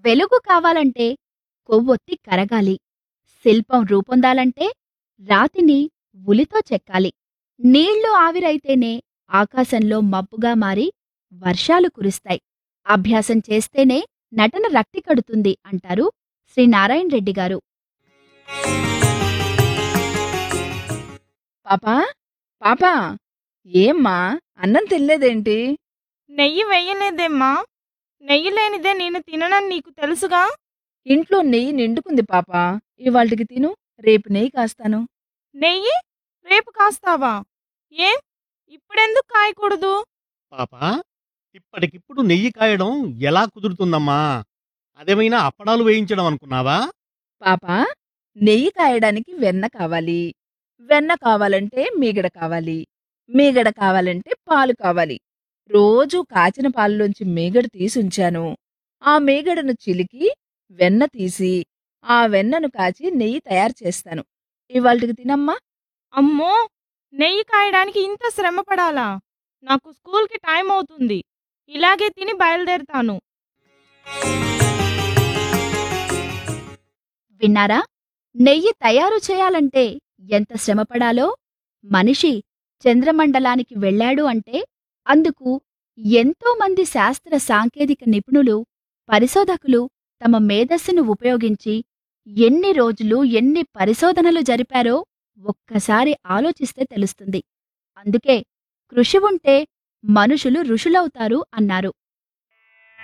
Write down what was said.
వెలుగు కావాలంటే కొవ్వొత్తి కరగాలి శిల్పం రూపొందాలంటే రాతిని ఉలితో చెక్కాలి నీళ్లు ఆవిరైతేనే ఆకాశంలో మబ్బుగా మారి వర్షాలు కురుస్తాయి అభ్యాసం చేస్తేనే నటన రక్తి కడుతుంది అంటారు శ్రీ నారాయణ రెడ్డి గారు పాపా పాపా ఏమ్మా అన్నం తినలేదేంటి నెయ్యి వెయ్యలేదేమ్మా నెయ్యి లేనిదే నేను తిననని నీకు తెలుసుగా ఇంట్లో నెయ్యి నిండుకుంది పాపా ఇవాళకి తిను రేపు నెయ్యి కాస్తాను నెయ్యి రేపు కాస్తావా ఏం ఇప్పుడెందుకు కాయకూడదు పాపా ఇప్పటికిప్పుడు నెయ్యి కాయడం ఎలా కుదురుతుందమ్మా అదేమైనా అప్పడాలు వేయించడం అనుకున్నావా పాపా నెయ్యి కాయడానికి వెన్న కావాలి వెన్న కావాలంటే మీగడ కావాలి మీగడ కావాలంటే పాలు కావాలి రోజూ కాచిన పాలలోంచి మీగడ తీసుంచాను ఆ మీగడను చిలికి వెన్న తీసి ఆ వెన్నను కాచి నెయ్యి తయారు చేస్తాను ఇవాళకి తినమ్మా అమ్మో నెయ్యి కాయడానికి ఇంత శ్రమ పడాలా నాకు స్కూల్కి టైం అవుతుంది ఇలాగే తిని బయలుదేరుతాను విన్నారా నెయ్యి తయారు చేయాలంటే ఎంత శ్రమపడాలో మనిషి చంద్రమండలానికి వెళ్ళాడు అంటే అందుకు ఎంతో మంది శాస్త్ర సాంకేతిక నిపుణులు పరిశోధకులు తమ మేధస్సును ఉపయోగించి ఎన్ని రోజులు ఎన్ని పరిశోధనలు జరిపారో ఒక్కసారి ఆలోచిస్తే తెలుస్తుంది అందుకే కృషి ఉంటే మనుషులు ఋషులవుతారు అన్నారు